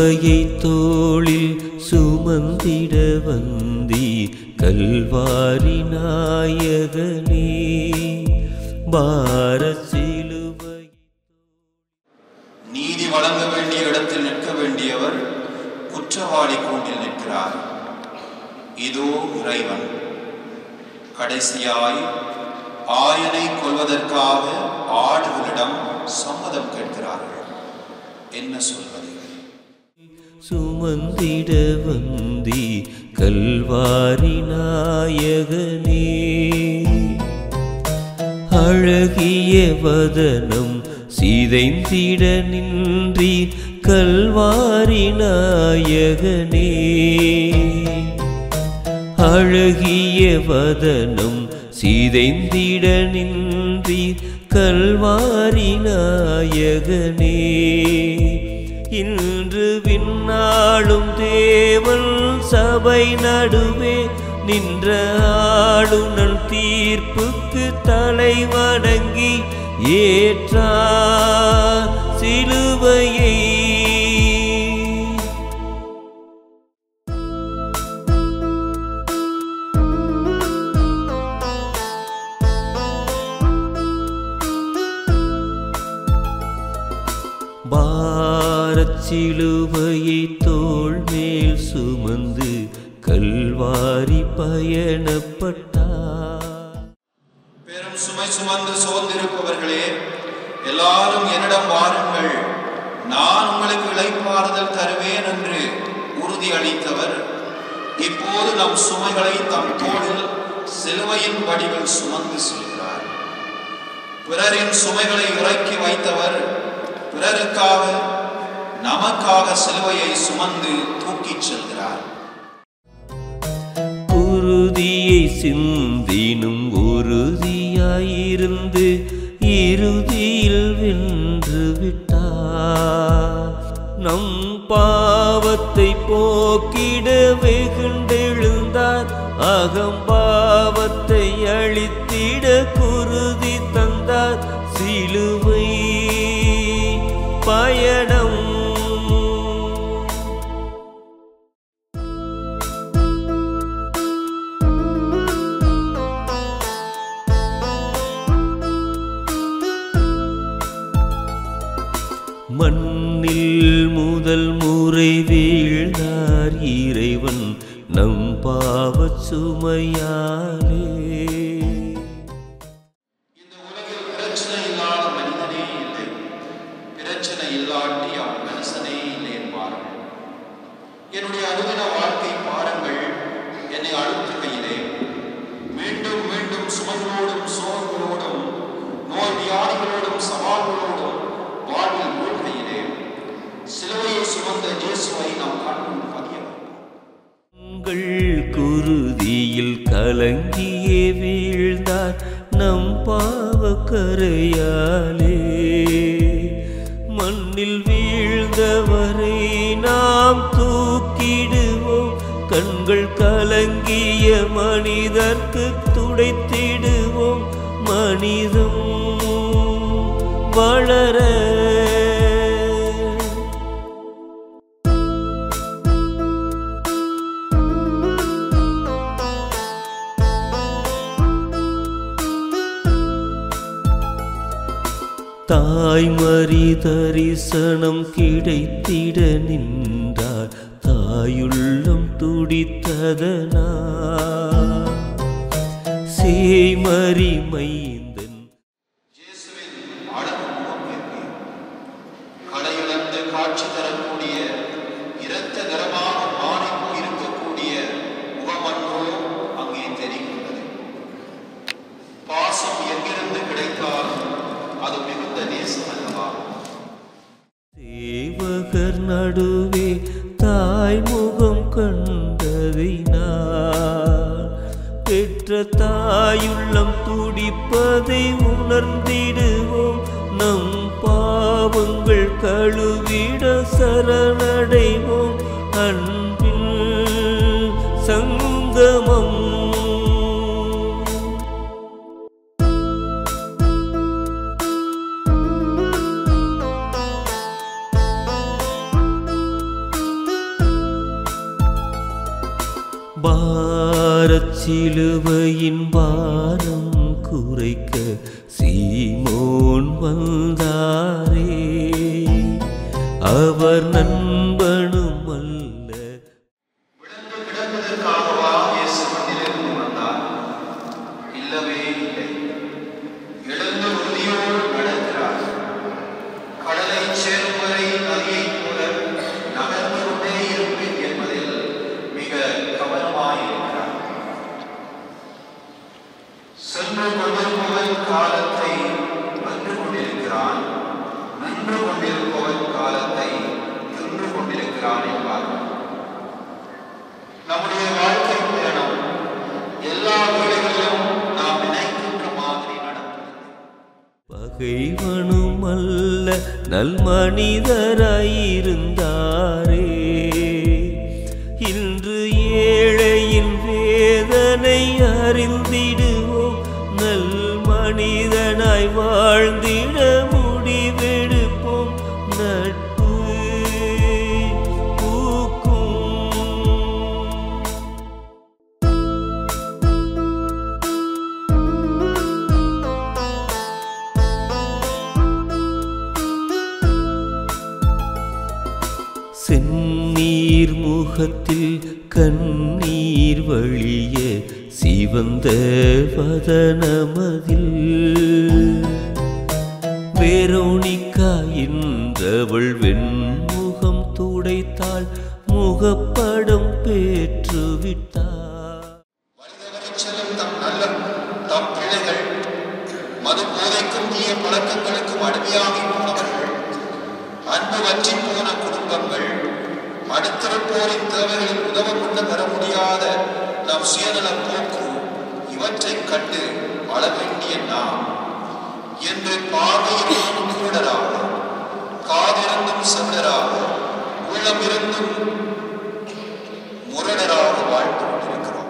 சிலுவையை தோளில் சுமந்திட வந்தி கல்வாரி நாயகனே பார சிலுவை நீதி வழங்க வேண்டிய இடத்தில் நிற்க வேண்டியவர் குற்றவாளி கூண்டில் நிற்கிறார் இதோ இறைவன் கடைசியாய் ஆயனை கொல்வதற்காக ஆடுகளிடம் சம்மதம் கேட்கிறார்கள் என்ன சொல்வது சுமந்திட வந்தி கல்வாரி நாயகனே அழகிய வதனம் சிதைந்திட நின்றீர் கல்வாரி நாயகனே அழகிய வதனம் சிதைந்திட நின்றீர் கல்வாரி நாயகனே இன்று விண்ணாளும் தேவன் சபை நடுவே நின்ற ஆளுநர் தீர்ப்புக்கு தலை வணங்கி ஏற்றார் சிலுவையை பாரச் சிலுவையை தோள் மேல் சுமந்து கல்வாரி பயணப்பட்டார் பெரும் சுமை சுமந்து சோர்ந்திருப்பவர்களே எல்லாரும் என்னிடம் வாருங்கள் நான் உங்களுக்கு இளைப்பாறுதல் தருவேன் என்று உறுதி அளித்தவர் இப்போது நம் சுமைகளை தம் தோளில் சிலுவையின் வடிவில் சுமந்து செல்கிறார் பிறரின் சுமைகளை இறக்கி வைத்தவர் பிறருக்காக நமக்காக சிலுவையை சுமந்து தூக்கிச் செல்கிறார் குருதியை சிந்தினும் உறுதியாயிருந்து இறுதியில் வென்று விட்டார் நம் பாவத்தை போக்கிட வெகுண்டெழுந்தார் அகம்பாவத்தை அழித்திட குருதி தந்தார் சிலுவை பயணம் மண்ணில் முதல் முறை வீழ்ந்தார் இறைவன் நம் பாவச் சுமையாலே இந்த உலகில் பிரச்சனை இல்லாத மனிதனே இல்லை பிரச்சனை இல்லாட்டி அவன் மனுஷனே இல்லை என்பார்கள் என்னுடைய அனுதின வாழ்க்கை பாருங்கள் என்னை அழுத்துகையிலே மீண்டும் மீண்டும் சுமைகளோடும் சோகங்களோடும் நோய் வியாதிகளோடும் சவால்களோடும் வாழ்வில் மூழ்கையிலே சிலுவையை சுமந்த இயேசுவை நாம் கண்முன் பதிய வைப்போம். உங்கள் குருதியில் கலங்கியே வீழ்ந்தார் நம் பாவக்கரையாலே மண்ணில் வீழ்ந்தவரை நாம் தூக்கிடுவோம் கண்கள் கலங்கிய மனிதர்க்கு துடைத்திடுவோம் மனிதம் வளர தாய்மறி தரிசனம் கிடைத்திட நின்றார் தாயுள்ளம் துடித்ததனா சேமறி மைந்தன் இயேசுவின் அழகு முகம் எப்படி கடையிழந்து காட்சி தரக்கூடிய இரத்த நிறமாக மாறி இருக்கக்கூடிய முகமன்றோ அங்கே தெரிகின்றது பாசம் எங்கிருந்து கிடைத்தால் அது மிகுந்த நேசம் அல்லவா சேவகர் நடுவே தாய் முகம் கண்டதினா பெற்ற தாயுள்ளம் துடிப்பதை உணர்ந்திடுவோம் நம் பாவங்கள் கழுவிட சரணடைவோம் அன்பில் சங்கமம் பாரச் சிலுவையின் பாரம் குறைக்க சீமோன் வந்தாரே அவர் நண்பனும் அல்ல விழுந்து கிடப்பதற்காகவா இயேசு மண்ணிலிருந்து வந்தார் இல்லவே இல்லை எழுந்து உறுதியோடு நடக்கிறார் கடலை சேரும் வரை நதியைப் போல நகர்ந்து கொண்டே இருப்பேன் என்பதில் மிக கவனமாயிருக்கிறார் சென்று கொண்டிருப்பவன் காலத்தை வென்று கொண்டிருக்கிறான் நின்று கொண்டிருப்பவன் காலத்தை தின்று கொண்டிருக்கிறான் என்பார்கள் நம்முடைய வாழ்க்கை பயணம் எல்லா வேளைகளிலும் நாம் நினைக்கின்ற மாதிரி நடப்பதில்லை பகைவனும் அல்ல நல்மனிதராயிருந்தாரே இன்று ஏழையின் வேதனை அறிந்திடுவோம் நல் மனிதனாய் வாழ்ந்திட முடிவெடுப்போம் நட்பு பூக்கும் செந்நீர் முகத்தில் கண்ணீர் வழிய சிவந்த வதனமதில் வேரோனிக்கா என்றவள் வெண்முகம் துடைத்தாள் முகப்படம் பெற்றுவிட்டார் வழிதவறிச் செல்லும் தம் நல்ல தம் பிள்ளைகள் மது போதைக்கும் தீய பழக்கங்களுக்கும் அடிமையாகி போனவர்கள் அன்பு வற்றி போன குடும்பங்கள் அடுத்திருப்போரின் தேவைகளில் உதவ கொண்டு பெற முடியாத நம் சுயநலம் போக்கு இவற்றைக் கண்டு அழ வேண்டிய நாம் என்று பார்வையிலும் குருடராக காதிருந்தும் செவிடராக உள்ளமிருந்தும் முரடராக வாழ்ந்து கொண்டிருக்கிறோம்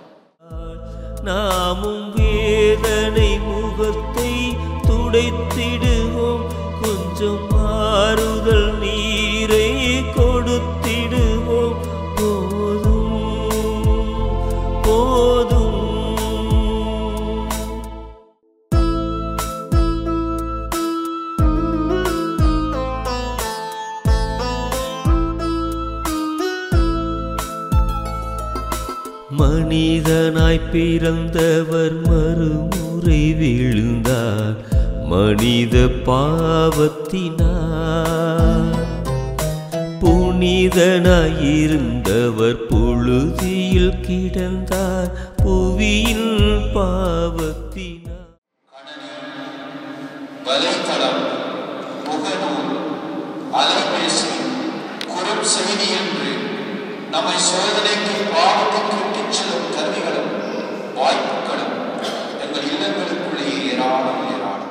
நாமும் வேதனை முகத்தை துடைத்திடுவோம் கொஞ்சம் மாறுதல் நீரை கொடுத்திடுவோம் போதும் போதும் மனிதனாய் பிறந்தவர் மறுமுறை வீழ்ந்தார் மனித பாவத்தினார் புனிதனாயிருந்தவர் புழுதியில் கிடந்தார் புவியின் பாவத்தினார் வலைத்தளம் முகநூல் அலைபேசி குறும் செய்தி என்று நம்மை சோதனைக்கு பாவத்துக்கு இட்டுச் செல்லும் கருவிகளும் வாய்ப்புகளும் எங்கள் இல்லங்களுக்குள்ளேயே ஏராளம் ஏராளம்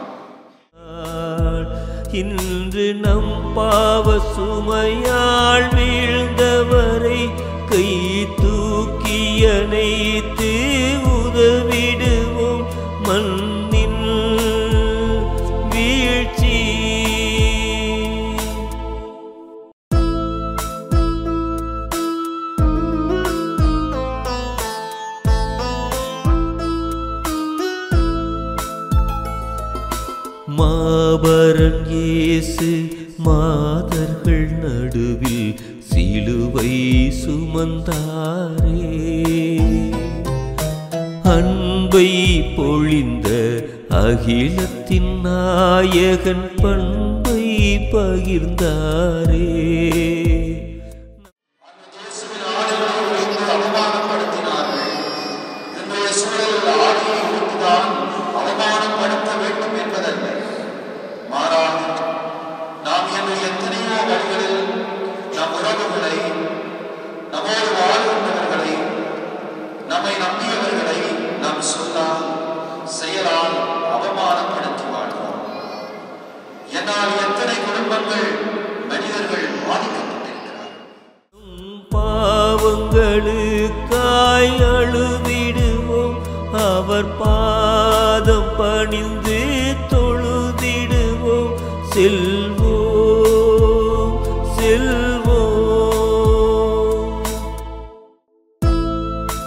இன்று நம் பாவ சுமையால் வீழ்ந்தவரை கை தூக்கி அணைத்து உதவிடுவோம் மண்ணின் வீழ்ச்சி மாபரன் இயேசு மாதர்கள் நடுவில் சிலுவை சுமந்தாரே அன்பை பொழிந்த அகிலத்தின் நாயகன் பண்பை பகிர்ந்தாரே இயேசுவின் ஆடைகளை உடைத்து அவமானப்படுத்தினார்கள் இன்றைய சூழலில் ஆடையை உடுத்துதான் அவமானப்படுத்த வேண்டும் என்பதல்ல மாறாக நாம் இன்று எத்தனையோ வழிகளில் நம் உறவுகளை நம்மோடு வாழ்கின்றவர்களை நம்மை நம்பியவர்களை நம் சொல்லால் செயலால் அவமானப்படுத்தி வாழ்கிறோம் என்னால் எத்தனை குடும்பங்கள் மனிதர்கள் பாதிக்கப்பட்டிருக்கிறார்கள் பாவங்களுக்காய் அழுதிடுவோம் அவர் பாதம் பணிந்து தொழுதிடுவோம் செல்வோம் செல்வோம்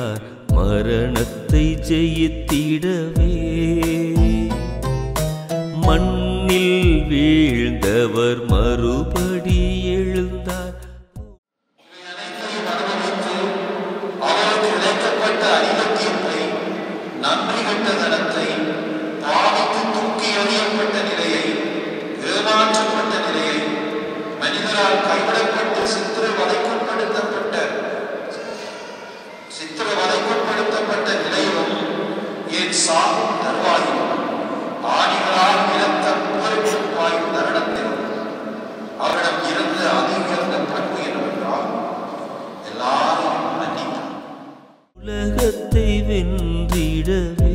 எழுந்தார் மரணத்தை ஜெயித்திடவே மண்ணில் வீழ்ந்தவர் மறுபடி எழுந்தார் அவருக்கு இழைக்கப்பட்ட அநீதத்தீர்ப்பை நன்றி கெட்ட தனத்தை பாவித்து தூக்கி எறியப்பட்ட நிலையை ஏமாற்றப்பட்ட நிலையை மனிதரால் கைவிடப்பட்டு சித்திரவதைக்குட்படுத்தப்பட்ட சித்திரவதைக்குட்படுத்தப்பட்ட நிலையிலும் என் சாகும் தருவாயிலும் ஆணிகளால் இழந்த போரிடும் வாயும் தருணத்திலும் அவரிடம் இருந்த அதி உயர்ந்த பண்பு என்னவென்றால் எல்லாரையும் மன்னித்தார் உலகத்தை வென்றிடவே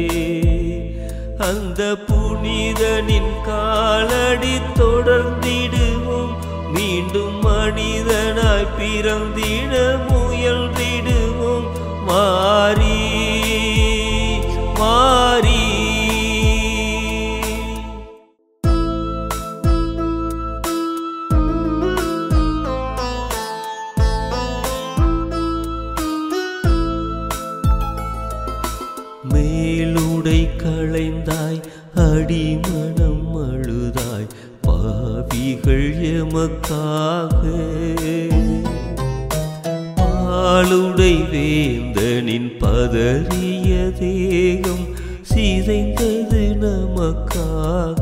அந்த புனிதனின் காலடி தொடர்ந்திடுவோம் மீண்டும் மனிதனாய் பிறந்திட முயல்ந்திடுவோம் மாறி மாறி மேலுடை களைந்தாய் அடிமணம் அழுதாய் பாவிகள் எமக்காக பாலுடை வேந்தனின் பதறிய தேகம் சிதைந்தது நமக்காக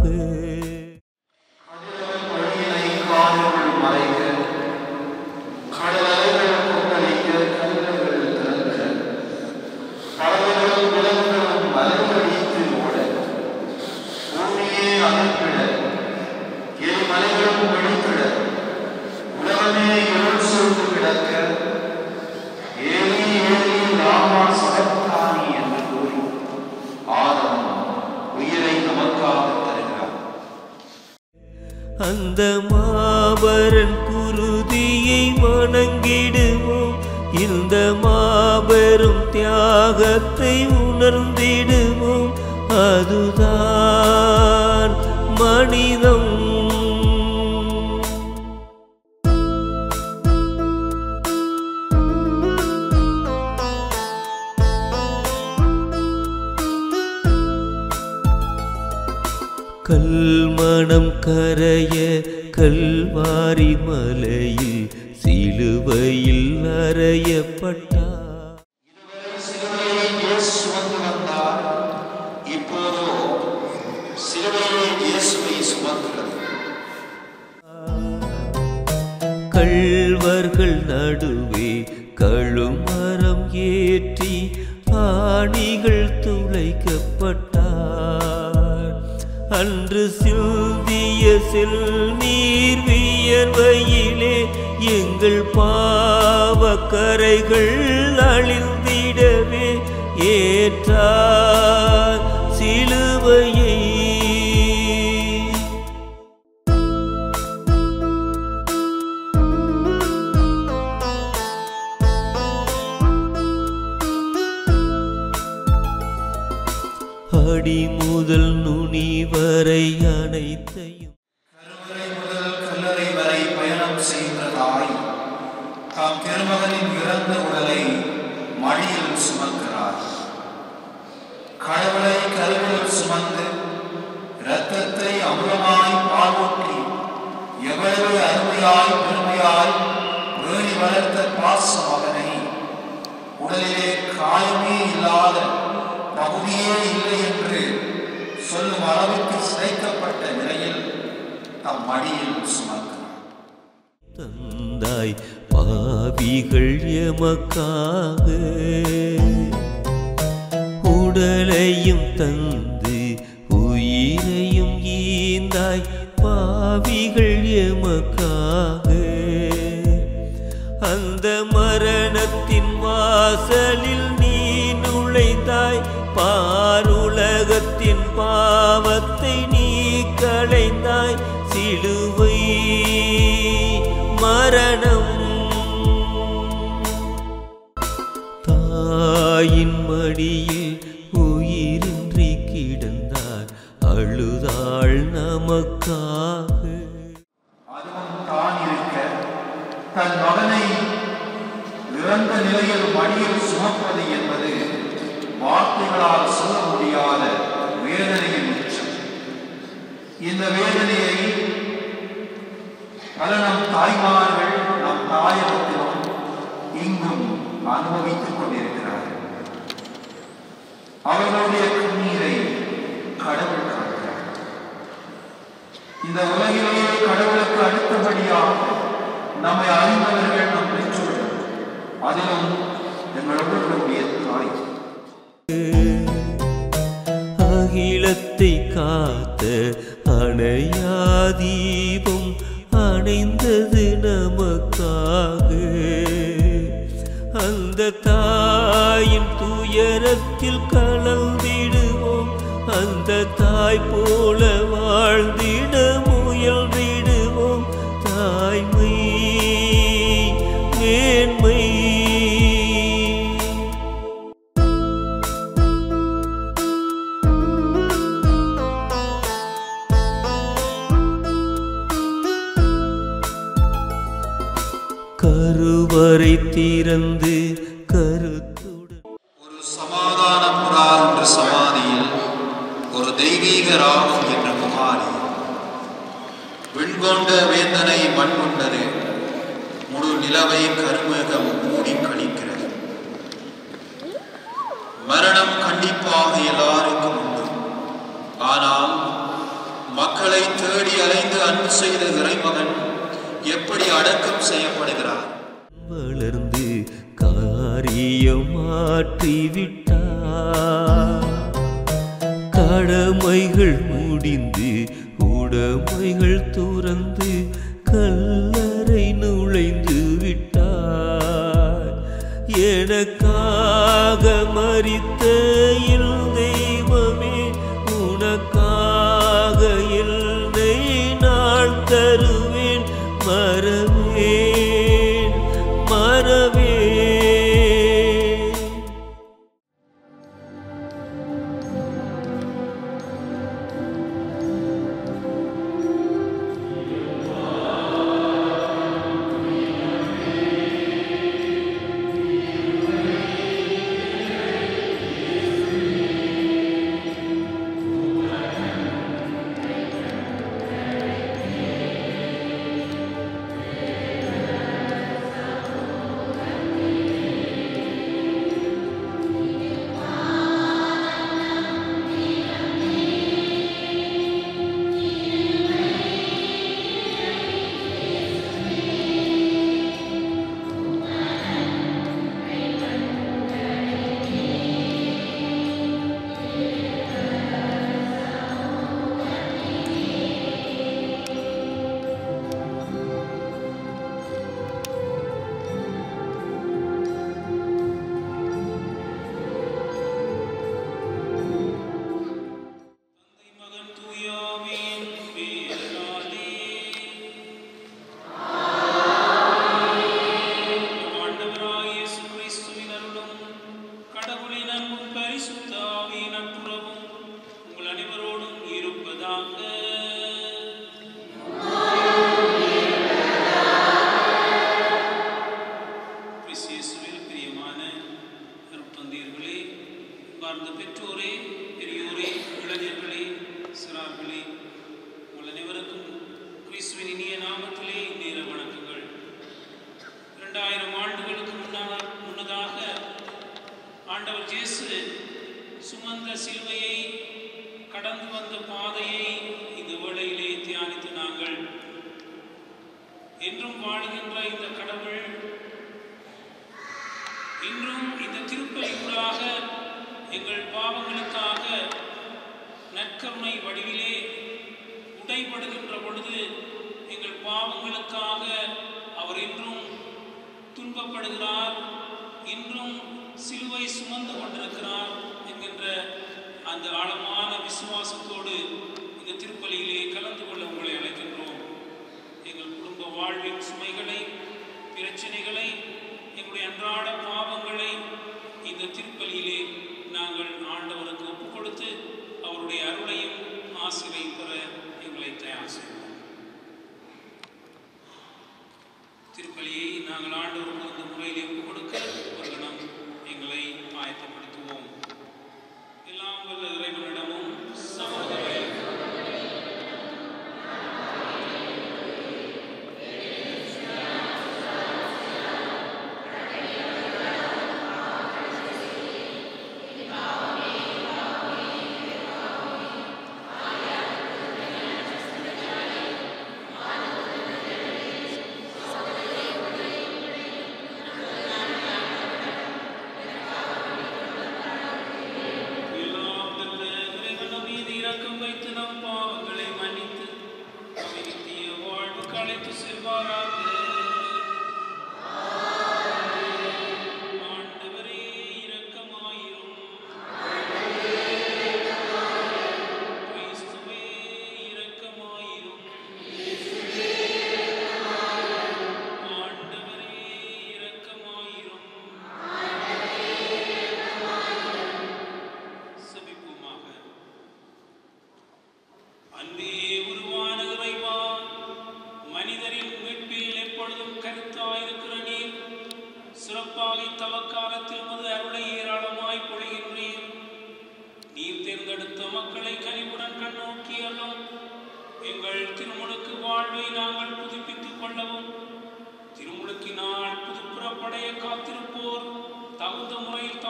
வழியினை கால்கள் மறைக்க, கடலலைகள் கொந்தளிக்க, கல்லறைகள் திறக்க, பறவைகளும் விலங்குகளும் மலைகளித்து ஓட, பூமியே அகற்றிட, எரிமலைகளும் வெடித்திட, உலகமே இருள் சூழ்ந்து கிடக்க, ஏலி ஏலி ராமா சகத்தானி என்று கூறி ஆதம் உயிரை நமக்காக தருகிறார் அந்த மாபரன் குருதியை வணங்கிடுவோம் இந்த மாபெரும் தியாகத்தை உணர்ந்திடுவோம் அதுதான் மனிதம் கல்மணம் கரைய கல்வாரி மலையில் சிலுவையில் அறையப்பட்டார் இதுவரை சிலுவையை இயேசு சுமந்து வந்தார் இப்போதோ சிலுவையை இயேசுவை சுமக்கிறது கள்வர்கள் நடுவே கழுமரம் ஏற்றி ஆணிகள் துளைக்கப்பட்டார் அன்று சிந்திய செல்நீர் வியர்வையிலே எங்கள் பாவக்கரைகள் அழிந்திடவே ஏற்றார் சிலுவையை அடி முதல் நுனி வரை அனைத்தையும் கருவறை முதல் கல்லறை வரை பயணம் செய்த தாய் தாம் திருமகனின் இறந்த உடலை மடியில் சுமக்கிறார் கடவுளை கருவியில் சுமந்து இரத்தத்தை அமுதமாய் பாலூட்டி எவ்வளவு அருமையாய் பெருமையாய் வேணி வளர்த்த பாச மகனை உடலிலே காயமே இல்லாத பகுதியே இல்லை என்று சொல்லும் அளவுக்கு சிதைக்கப்பட்ட நிலையில் தம் மடியில் சுமக்கிறார் தந்தாய் பாவிகள் எமக்காக உடலையும் தந்து உயிரையும் ஈந்தாய் பாவிகள் எமக்காக அந்த மரணத்தின் வாசலில் நீ நுழைந்தாய் பாருலகத்தின் பாவத்தை நீ களைந்தாய் சிலுவை மரணம் தாயின் மடியில் உயிரின்றி கிடந்தார் அழுதாள் நமக்காக அதுவும் தான் இருக்க தன் மகனை இறந்த நிலையில் மடியில் சுமப்பது அவர்களுடைய கண்ணீரை கடவுள் காண்கிறார் இந்த உலகிலேயே கடவுளுக்கு அடுத்தபடியாக நம்மை அறிந்தவர்கள் நம் பெற்றோர்கள் அதிலும் எங்கள் ஒவ்வொருவருடைய தாய் அகிலத்தை காத்த அணையா தீபம் அணைந்தது நமக்காக அந்த தாயின் துயரத்தில் கலந்திடுவோம் அந்த தாய் போல வாழ்ந்திட முயல்ந்திடுவோம் தாய்மை மேன்மை கருவறை திறந்து கருத்துடன் ஒரு சமாதான புறா என்ற சமாதியில் ஒரு தெய்வீக ராகம் என்ற புகாரி விண்கொண்ட வேந்தனை மண் கொண்டது முழு நிலவை கருமேகம் மூடி கழிக்கிறது மரணம் கண்டிப்பாக எல்லாருக்கும் உண்டு ஆனால் மக்களை தேடி அலைந்து அன்பு செய்த இறைமகன் எப்படி அடக்கம் செய்யப்படுகிறார் வளர்ந்து காரியம் மாற்றிவிட்டார் கடமைகள் முடிந்து உடைமைகள் துறந்து கல்லறை நுழைந்து விட்டார் எனக்காக மரித்த என் தெய்வமே உனக்காக என்னை நாள் தருவேன் மறவேன் மறவேன் மகன் தூயாவின் பேராலே நம் ஆண்டவராகிய இயேசு கிறிஸ்துவின் அருளும் கடவுளின் அன்பும் பரிசுத்த ஆவியின் நட்புறவும் உங்கள் அனைவரோடும் இருப்பதாக கிறிஸ்து இயேசுவில் பிரியமான அருட்தந்தையர்களே பார்ந்த பெற்றோரே பெரியோரே இளைஞர்களே சிறார்களே உங்கள் அனைவருக்கும் கிறிஸ்துவின் இனிய நாமத்திலே நேர வணக்கங்கள் இரண்டாயிரம் ஆண்டுகளுக்கு முன்னாக முன்னதாக ஆண்டவர் இயேசு சுமந்த சிலுவையை கடந்து வந்த பாதையை இந்த வேளையிலே தியானித்து நாங்கள் என்றும் வாழுகின்ற இந்த கடவுள் இன்றும் இந்த திருப்பலியூடாக எங்கள் பாவங்களுக்காக நற்கருணை வடிவிலே உடைபடுகின்ற பொழுது எங்கள் பாவங்களுக்காக அவர் இன்றும் துன்பப்படுகிறார் இன்றும் சிலுவை சுமந்து கொண்டிருக்கிறார் என்கின்ற அந்த ஆழமான விசுவாசத்தோடு இந்த திருப்பலியிலே கலந்து கொள்ள உங்களை அழைக்கின்றோம் எங்கள் குடும்ப வாழ்வின் சுமைகளை பிரச்சனைகளை எங்களுடைய அன்றாட பாவங்களை இந்த திருப்பலியிலே நாங்கள் ஆண்டவருக்கு ஒப்புக் கொடுத்து அவருடைய அருளையும் ஆசிரியை பெற எங்களை தயார் செய்வோம் திருப்பலியை நாங்கள் ஆண்டவருக்கு இந்த முறையிலே ஒப்புக் கொடுக்க ஒரு கணம் எங்களை ஆயத்தப்படுத்துவோம் எல்லாம் வல்ல இறைவனிடமும் சகோதரரை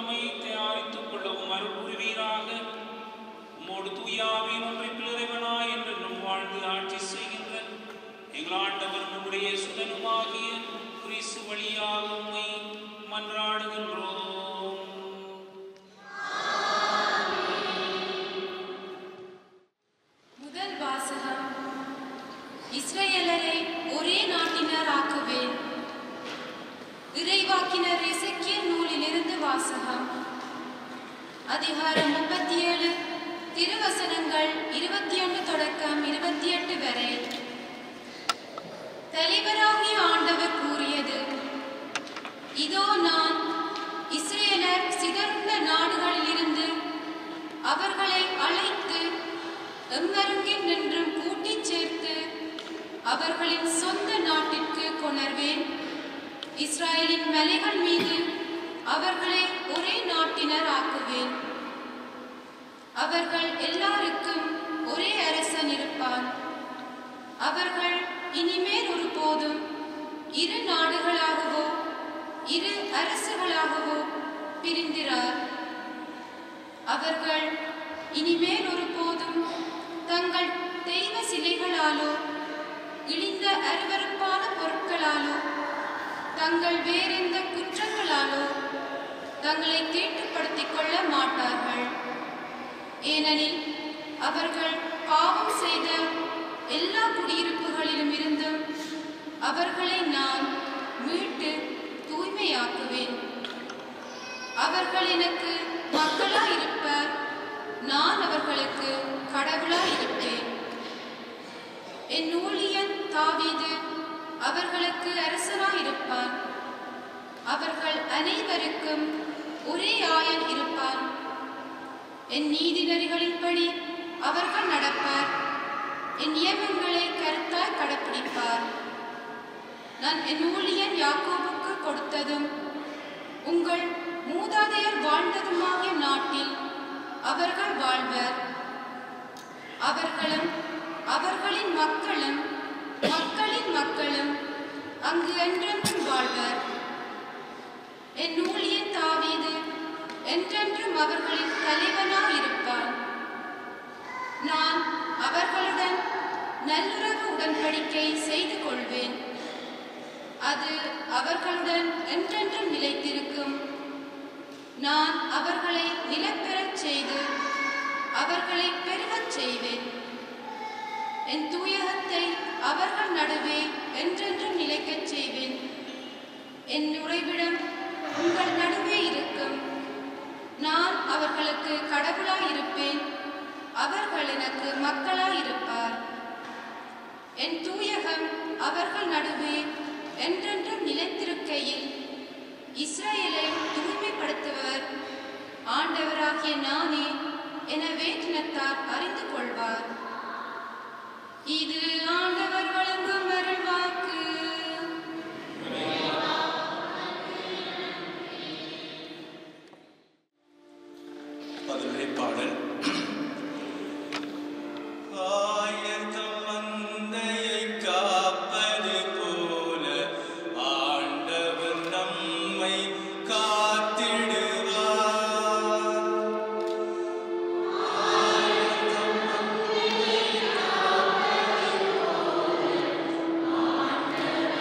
தம்மை தயாரித்துக் கொள்ளவும் அருள் புரிவீராக உம்மோடு தூயாவின் ஒன்றில் இறைவனாய் என்றென்றும் வாழ்ந்து ஆட்சி செய்கின்ற எங்கள் ஆண்டவர் நம்முடைய சுதனுமாகிய கிறிஸ்து வழியாக உம்மை மன்றாடுகின்றோம் முதல் வாசகம் இஸ்ரவேலரை ஒரே நாட்டினராக்குவேன் இறைவாக்கினர் எசேக்கியேல் நூலிலிருந்து வாசகம் அதிகாரம் முப்பத்தி ஏழு திருவசனங்கள் இருபத்தி ஒன்று தொடக்கம் இருபத்தி எட்டு வரை தலைவராகிய ஆண்டவர் கூறியது இதோ நான் இஸ்ரேலர் சிதறுண்ட நாடுகளிலிருந்து அவர்களை அழைத்து எம்மருங்கே நின்றும் கூட்டிச் சேர்த்து அவர்களின் சொந்த நாட்டிற்கு கொணர்வேன் இஸ்ராயலின் மலைகள் மீது அவர்களை ஒரே நாட்டினர் ஆக்குவேன் அவர்கள் எல்லாருக்கும் ஒரே அரசன் இருப்பான் அவர்கள் இனிமேல் ஒருபோதும் இரு நாடுகளாகவோ இரு அரசுகளாகவோ பிரிந்திரார் அவர்கள் இனிமேல் ஒருபோதும் தங்கள் தெய்வ சிலைகளாலோ இழிந்த அருவருப்பான பொருட்களாலோ தங்கள் வேறெந்த குற்றங்களாலோ தங்களை தீட்டுப்படுத்திக் கொள்ள மாட்டார்கள் ஏனெனில் அவர்கள் பாவம் செய்த எல்லா குடியிருப்புகளிலும் இருந்தும் அவர்களை நான் மீட்டு தூய்மையாக்குவேன் அவர்கள் எனக்கு மக்களாயிருப்பர் நான் அவர்களுக்கு கடவுளாயிருப்பேன் என் ஊழியன் தாவீது அவர்களுக்கு அரசனாயிருப்பான் அவர்கள் அனைவருக்கும் ஒரே ஆயன் இருப்பான் என் நீதி நெறிகளின்படி அவர்கள் நடப்பார் என் நியமங்களை கருத்தாய் கடைப்பிடிப்பார் நான் என் ஊழியன் யாக்கோபுக்கு கொடுத்ததும் உங்கள் மூதாதையர் வாழ்ந்ததுமாகிய நாட்டில் அவர்கள் வாழ்வர் அவர்களும் அவர்களின் மக்களும் மக்களின் மக்களும் அங்கு என்றென்றும் வாழ்வர் என் ஊழியன் தாவீது என்றென்றும் அவர்களின் தலைவனாய் இருப்பான் நான் அவர்களுடன் நல்லுறவு உடன்படிக்கை செய்து கொள்வேன் அது அவர்களுடன் என்றென்றும் நிலைத்திருக்கும் நான் அவர்களை நிலப்பெறச் செய்து அவர்களை பெருகச் செய்வேன் என் தூயகத்தை அவர்கள் நடுவே என்றென்றும் நிலைக்கச் செய்வேன் என் உறைவிடம் உங்கள் நடுவே இருக்கும் நான் அவர்களுக்கு கடவுளாயிருப்பேன் அவர்கள் எனக்கு மக்களாயிருப்பார் என் தூயகம் அவர்கள் நடுவே என்றென்றும் நிலைத்திருக்கையில் இஸ்ரவேலை தூய்மைப்படுத்துவர் ஆண்டவராகிய நானே என வேற்றினத்தார் அறிந்து கொள்வார் இது ஆண்டவர் வழங்கும் அருள்வாக்கு பதிலுரை பாடல் ஆயத்தம் மந்தையை காப்பது போல ஆண்டவர் நம்மை காத்திடுவார் ஆயத்தம் மந்தையை காப்பது போல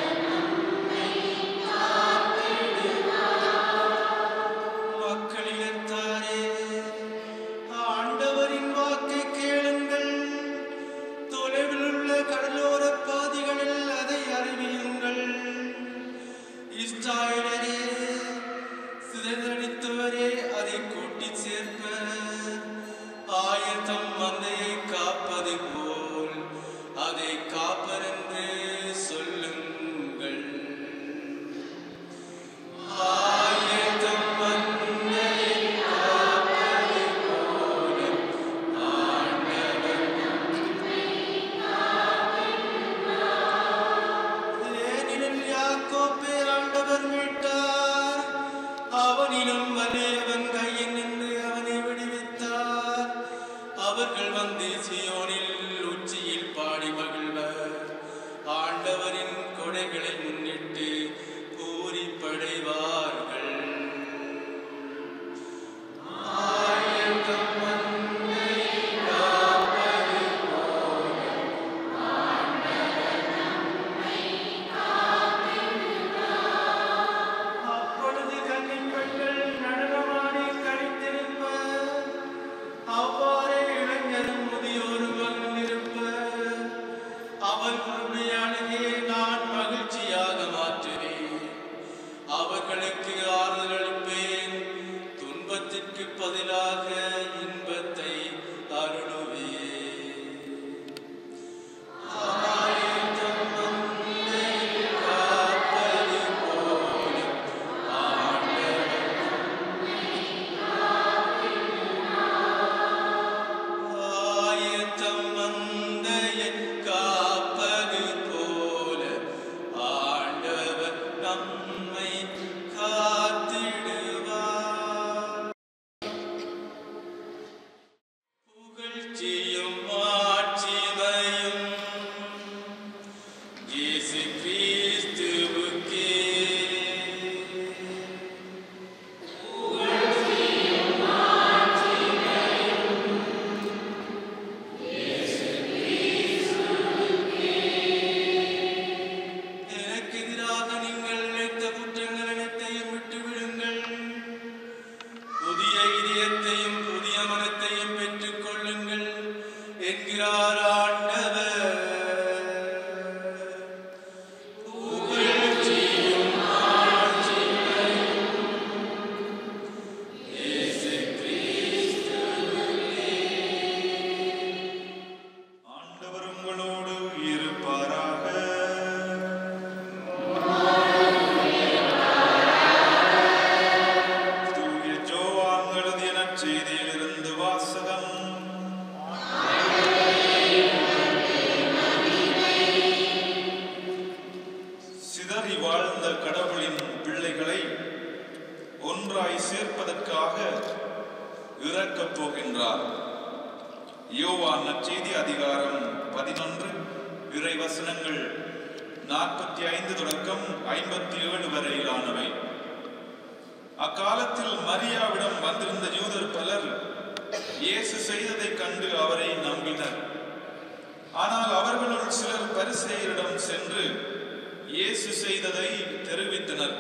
துன்பத்திற்கு பதிலாக இன்பத்தை அருளுவே ஆயுதம் வந்தே காப்பது போல ஆண்டவர் ஆயத்தம் மந்தையை காப்பது போல ஆண்டவர் நம்மை காத்திடுவார் புகழ்ச்சியும் மாட்சிமையும் இயேசு கிறிஸ்துவுக்கே எனக்கு எதிராக நீங்கள் இழைத்த குற்றங்கள் அனைத்தையும் விட்டு விடுங்கள் புதிய இதயத்தையும் புதிய மனத்தையும் பெற்றுக் கொள்ளுங்கள் என்கிறார் ஆண்டவர் புகழ்ச்சியும் ஆட்சிமையும் இயேசு கிறிஸ்துவுக்கே. ஆண்டவர் உங்களோடு இருப்பாராக தூய ஜோவான் எழுதிய நற்செய்தியிலிருந்து வாசகம் சிதறி வாழ்ந்த கடவுளின் பிள்ளைகளை ஒன்றாய் சேர்ப்பதற்காக இறக்கப் போகின்றார் யோவான் நற்செய்தி அதிகாரம் பதினொன்று இறை வசனங்கள் நாற்பத்தி ஐந்து தொடக்கம் ஐம்பத்தி ஏழு வரையிலானவை அக்காலத்தில் மரியாவிடம் வந்திருந்த யூதர் பலர் இயேசு செய்ததைக் கண்டு அவரை நம்பினர் ஆனால் அவர்களுள் சிலர் பரிசேயரிடம் சென்று இயேசு செய்ததை தெரிவித்தனர்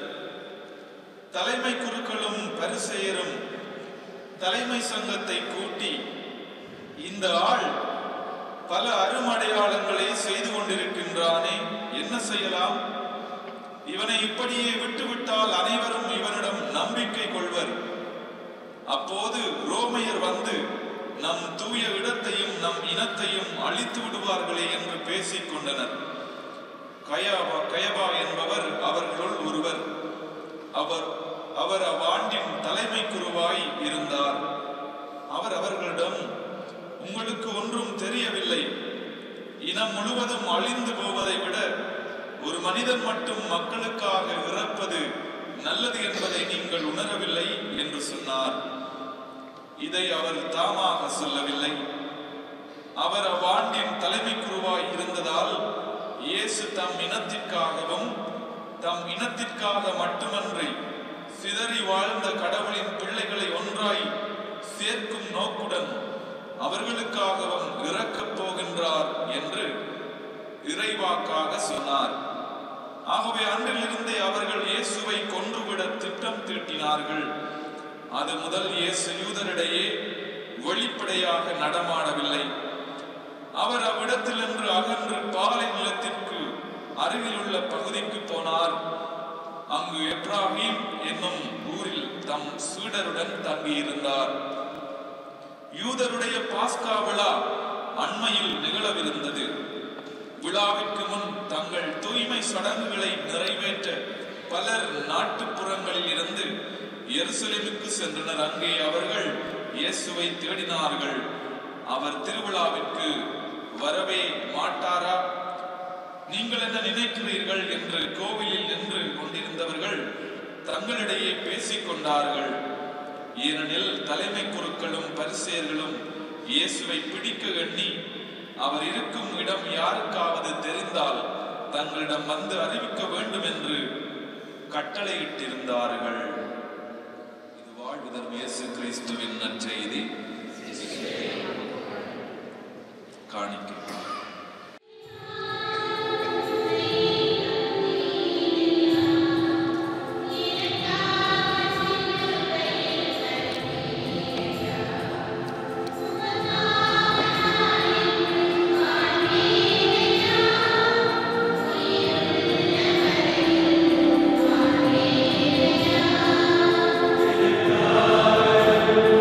தலைமை குருக்களும் பரிசேயரும் தலைமை சங்கத்தை கூட்டி இந்த ஆள் பல அருமடையாளங்களை செய்து கொண்டிருக்கின்றானே என்ன செய்யலாம் இவனை இப்படியே விட்டுவிட்டால் அனைவரும் இவனிடம் நம்பிக்கை கொள்வர் அப்போது ரோமையர் வந்து நம் தூய இடத்தையும் நம் இனத்தையும் அழித்து விடுவார்களே என்று பேசிக் கொண்டனர் கயாபா கயபா என்பவர் அவர்களுள் ஒருவர் அவர் அவர் அவ்வாண்டின் தலைமை குருவாய் இருந்தார் அவர் அவர்களிடம் உங்களுக்கு ஒன்றும் தெரியவில்லை இனம் முழுவதும் அழிந்து போவதை விட ஒரு மனிதன் மட்டும் மக்களுக்காக இறப்பது நல்லது என்பதை நீங்கள் உணரவில்லை என்று சொன்னார் இதை அவர் தாமாக சொல்லவில்லை அவர் அவ்வாண்டின் தலைமை குருவாய் இருந்ததால் இயேசு தம் இனத்திற்காகவும் தம் இனத்திற்காக மட்டுமன்றி சிதறி வாழ்ந்த கடவுளின் பிள்ளைகளை ஒன்றாய் சேர்க்கும் நோக்குடன் அவர்களுக்காகவும் இறக்கப் போகின்றார் என்று இறைவாக்காக சொன்னார் ஆகவே அன்றிலிருந்தே அவர்கள் இயேசுவை கொன்றுவிட திட்டம் தீட்டினார்கள் அது முதல் இயேசு யூதரிடையே வெளிப்படையாக நடமாடவில்லை அவர் அவ்விடத்திலிருந்து அகன்று பாலை நிலத்திற்கு அருகிலுள்ள பகுதிக்கு போனார் அங்கு எப்ராஹிம் என்னும் ஊரில் தம் சீடருடன் தங்கியிருந்தார் யூதருடைய பாஸ்கா விழா அண்மையில் நிகழவிருந்தது விழாவிற்கு முன் தங்கள் தூய்மை சடங்குகளை நிறைவேற்ற பலர் நாட்டுப்புறங்களில் இருந்து எருசலேமுக்கு சென்றனர் அங்கே அவர்கள் இயேசுவை தேடினார்கள் அவர் திருவிழாவிற்கு வரவே மாட்டாரா நீங்கள் என்ன நினைக்கிறீர்கள் என்று கோவிலில் நின்று கொண்டிருந்தவர்கள் தங்களிடையே பேசிக் கொண்டார்கள் ஏனெனில் தலைமை குருக்களும் பரிசேயர்களும் இயேசுவை பிடிக்க எண்ணி அவர் இருக்கும் இடம் யாருக்காவது தெரிந்தால் தங்களிடம் வந்து அறிவிக்க வேண்டும் என்று கட்டளையிட்டிருந்தார்கள் இது வாழ்வுதர் இயேசு கிறிஸ்துவின் நற்செய்தி காணிக்கை ஆ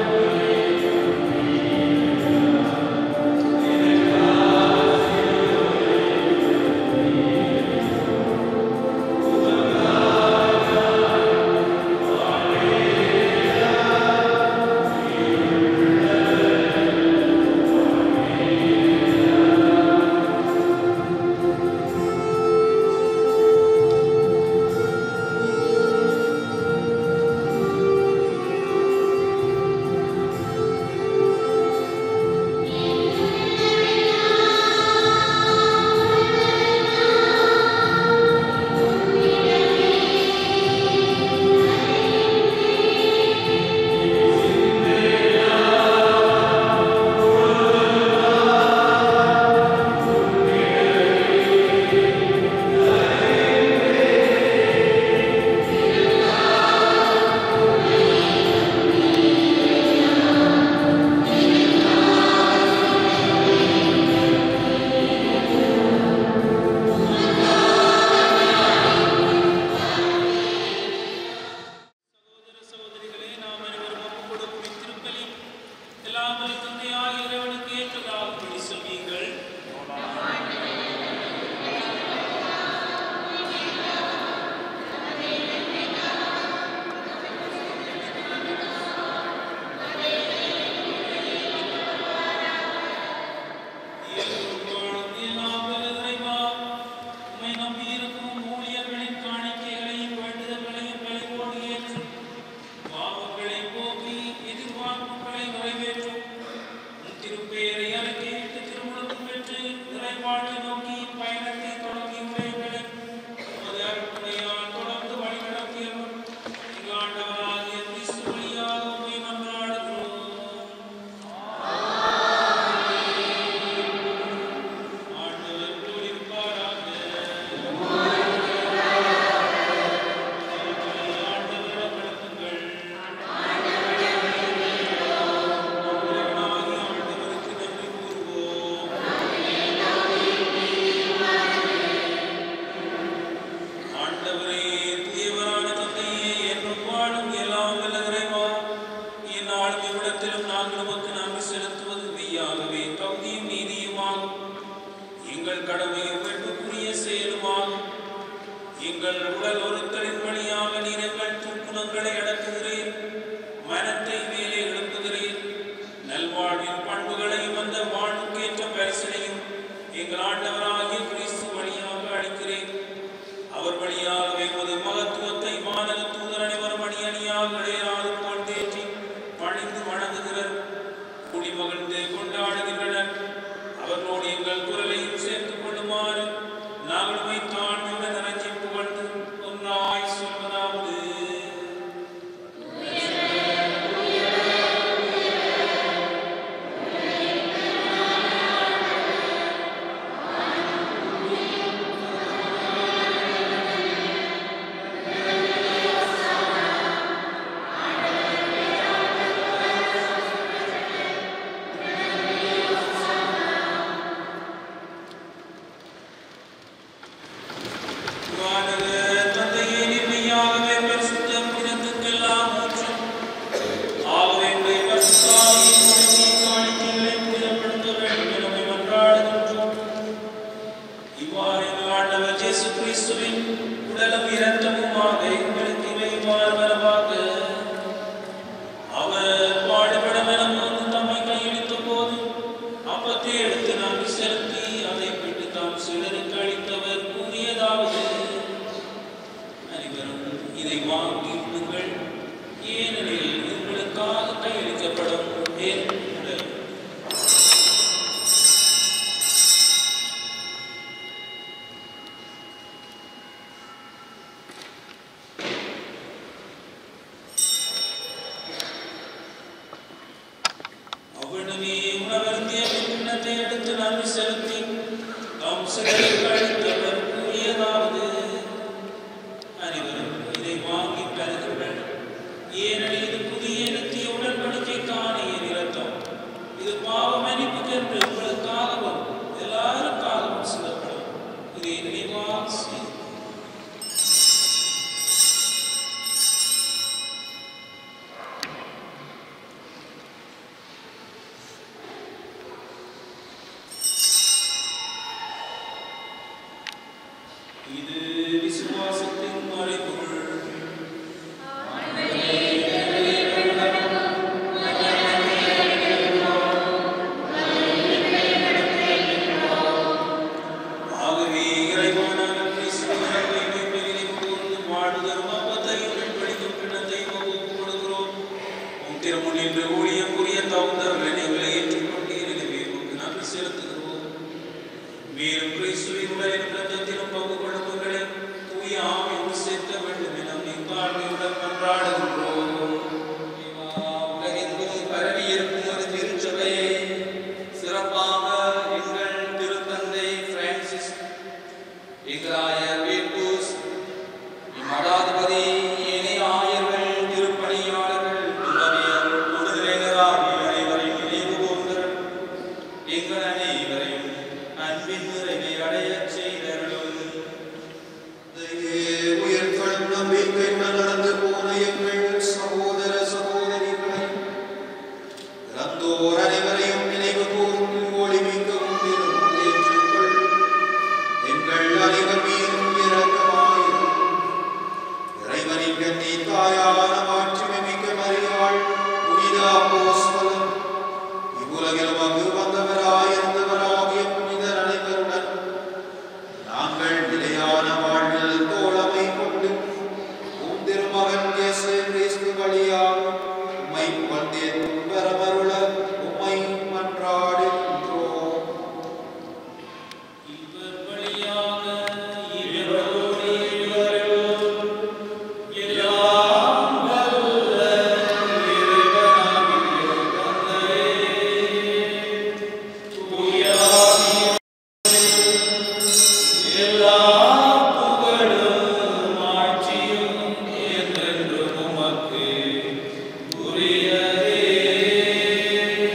காலத்திலும் நாங்கள் உமக்கு நன்றி செலுத்துவது மெய்யாகவே தகுதியும் நீதியுமாகும் எங்கள் கடமையும் வெட்டுக்குரிய செயலுமாகும் எங்கள் உடல் ஒருத்தரின் வழியாக நீர் எங்கள் துக்குணங்களை அடக்குகிறீர் மனத்தை மேலே எழுப்புகிறீர் நல்வாழ்வின் பண்புகளையும் அந்த வாழ்வுக்கேற்ற பரிசனையும் எங்கள் ஆண்டவராகிய கிறிஸ்து வழியாக அளிக்கிறேன் அவர் வழியாகவே உமது மகத்துவத்தை மாநக தூதர் அனைவரும் அணி அணியாக இடையராது போல் தேற்றி பணிந்து வணங்குகிறர் குடிமகிழ்ந்து கொண்டாடுகின்றனர் அவர்களோடு எங்கள் குரலையும் சேர்த்துக் கொள்ளுமாறு நாங்கள் உம்மை தாழ்மையுடன் இறைஞ்சி புகழ்ந்து ஒன்றாய் சொல்வதாவது வானவர் தந்தையே நிர்மையாகவே பரிசுத்த புனிதத்துக்கெல்லாம் ஊற்றும். ஆகவே உம்மை பரிசுத்தாவியின் ஒழுங்கின் காணிக்கைகளை புனிதப்படுத்த வேண்டும் என உம்மை மன்றாடுகின்றோம். இவ்வாறு எங்கள் ஆண்டவர் இயேசு கிறிஸ்துவின் உடலும் இரத்தமுமாக எங்களுக்கு இவை மாறுவனவாக. அவர் பாடுபட மனம் வந்து தம்மை கையளித்த போது அப்பத்தை எடுத்து நன்றி செலுத்தி அதை விட்டு தாம் சிலருக்கு அளித்தவர் கூறியதாவது அனைவரும் இதை வாங்கி உண்ணுங்கள் ஏனெனில் உங்களுக்காக கையளிக்கப்படும் என் உடல் அவனுமே உணவருந்திய பின்னத்தை எடுத்து நன்றி செலுத்தி தாம் சிலருக்கு அளித்தவர் கூறியதாவது அனைவரும் இதை வாங்கி பருகுங்கள் ஏனெனில் இது புதிய நித்திய உடன்படிக்கைக்கான என் இரத்தம் இது பாவ மன்னிப்புக்கென்று உங்களுக்காகவும் எல்லாருக்காகவும் சிந்தப்படும் இதை நினைவாக செய்யுங்கள். இது விசுவாசத்தின் மறைபொருள் ஆகவே இறைவனான கிறிஸ்துவின் அன்பை மேலே கூர்ந்து வாழுதரும் அப்பத்தையும் வெண்பளிக்கும் கிண்ணத்தையும் ஒப்புக் கொடுக்கிறோம். உம் திருமுன் நின்று ஊழியம் புரிய தகுந்தவர்களை நீங்களே ஏற்றுக்கொண்டீர். எனவே உமக்கு நன்றி செலுத்துகிறோம். மேலும் கிறிஸ்துவின் உடலிலும் இரத்தத்திலும் பங்கு கொள்ளும் உங்களை தூய ஆவியோடு சேர்க்க வேண்டும் என உம்மை தாழ்மையுடன் மன்றாடுகின்றோம். உலகெங்கும் பரவி இருக்கும் ஒரு திருச்சபையை சிறப்பாக எங்கள் திருத்தந்தை பிரான்சிஸ் எங்கள் ஆயர் வேட்டூஸ் இம்மடாதிபதி ஏனைய ஆயர்கள் திருப்பணியாளர்கள் துறவியர் பொதுநிலையினர் ஆகிய அனைவரையும் நினைவு கூர்ந்தருள். எங்கள் அனைவரையும் அன்பின் நிறைவை அடையச் செய்தருளும் உயர்த்தல் நம்பிக்கை நடந்து போன எங்கள் சகோதர சகோதரிகளை இறந்தோர் அனைவரையும் நினைவு கூர்ந்து ஒளிமிக்கவும் திரும் ஏற்றுக்கொள் எங்கள் அனைவர் மீதும் இரக்கமாயிரும் இறைவனின் கண்ணி தாயான மாட்சிமை மிக்க மரியாள் புனித அப்போஸ்தலர் இவ்வுலகிலும் அங்கு வந்தவராயிருந்தவராகிய புனிதர் அனைவருடன் நாங்கள் நிலையான வாழ்வில் தோழமை கொண்டு உம் திருமகன் இயேசு கிறிஸ்து வழியாக உம்மை புகழ்ந்தேத்தும் வரமருள உம்மை மன்றாடுகின்றோம் இவர் வழியாக இவரோடு இவரில் எல்லாம் வல்ல இறைவனாகிய தந்தையே, தூய ஆவியானவரே, எல்லா புகழும் ஆட்சியும் என்றென்றும் உமக்கு உரியதே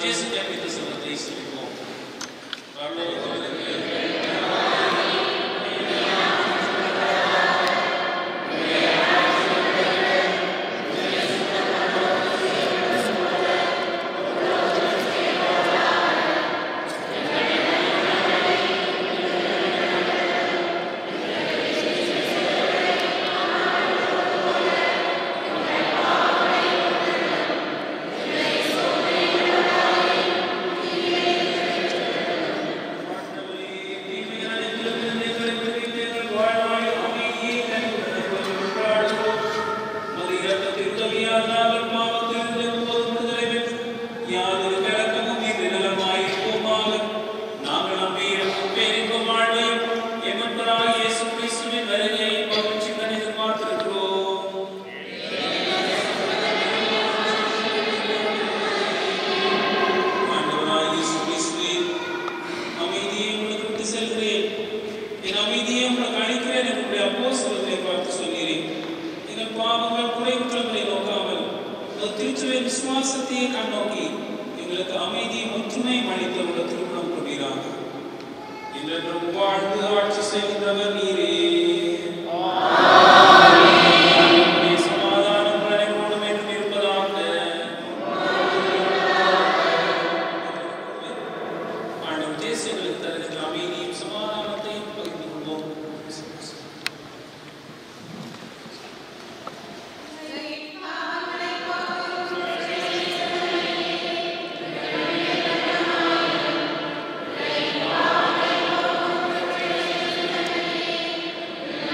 ஜேசு ஜபித்த சமத்தை செலுத்துவோம் பரலோகத்திலே ஆண்டவராய் இயேசு கிறிஸ்துவே அமைதியை உங்களுக்கு விட்டு செல்கிறேன் என் அமைதியை உங்களுக்கு அளிக்கிறேன் என்னுடைய அப்போஸ்தலத்தை பார்த்து சொல்கிறேன் எங்கள் பாவங்கள் குறைவுகளை நோக்காமல் உங்கள் திருச்சுவை விசுவாசத்தையே கண்ணோக்கி எங்களுக்கு அமைதியும் ஒற்றுமையும் அளித்த உள்ள திருமணம் கொள்கிறாங்க என்றென்றும் வாழ்ந்து ஆட்சி செய்கின்றவர் நீரே உம்முடைய சமாதானம் உங்கள் அனைவரோடும் என்றும் இருப்பதாக ஆண்டவர் தேசியங்களுக்கு தருகின்ற அமைதியும் சமாதானத்தையும் பகிர்ந்து கொள்வோம் ஆ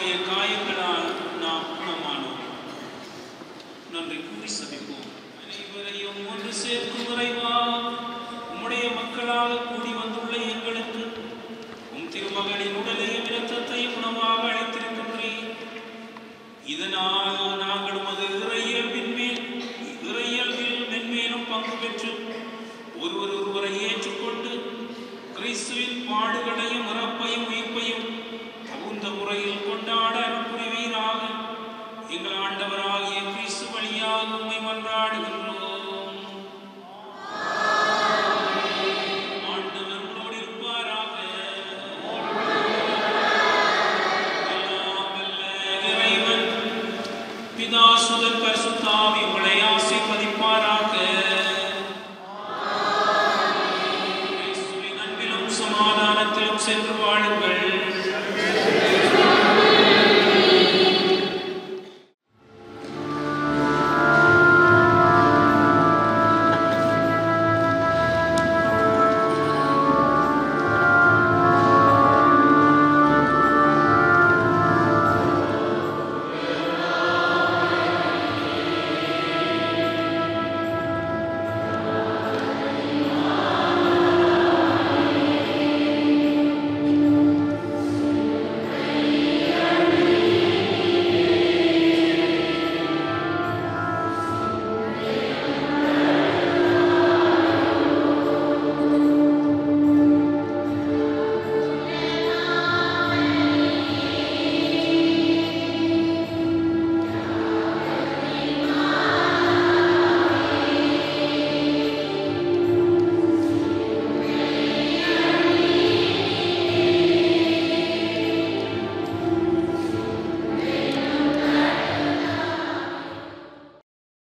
அவருடைய காயங்களால் நாம் குணமானோம் நன்றி கூறி சபிப்போம் அனைவரையும் ஒன்று சேர்க்கும் இறைவா உம்முடைய மக்களாக கூடி வந்துள்ள எங்களுக்கு உம் திருமகனின் உடலையும் இரத்தத்தையும் உணவாக அளித்திருக்கின்றேன் இதனால் நாங்கள் உமது இறையியல்பின் மேல் இறையியல்பில் மென்மேலும் பங்கு பெற்று ஒருவர் ஒருவரை ஏற்றுக்கொண்டு கிறிஸ்துவின் பாடுகளையும் இறப்பையும் உயிர்ப்பையும் தகுந்த முறையில் கொண்டாட புரிவீராக எங்கள் ஆண்டவராகிய கிறிஸ்து வழியாக உம்மை மன்றாடுகின்றோம் ஆண்டவர் உங்களோடு இருப்பாராக எல்லாம் வல்ல இறைவன் பிதா சுதன் பரிசுத்தாவி உங்களை ஆசீர்வதிப்பாராக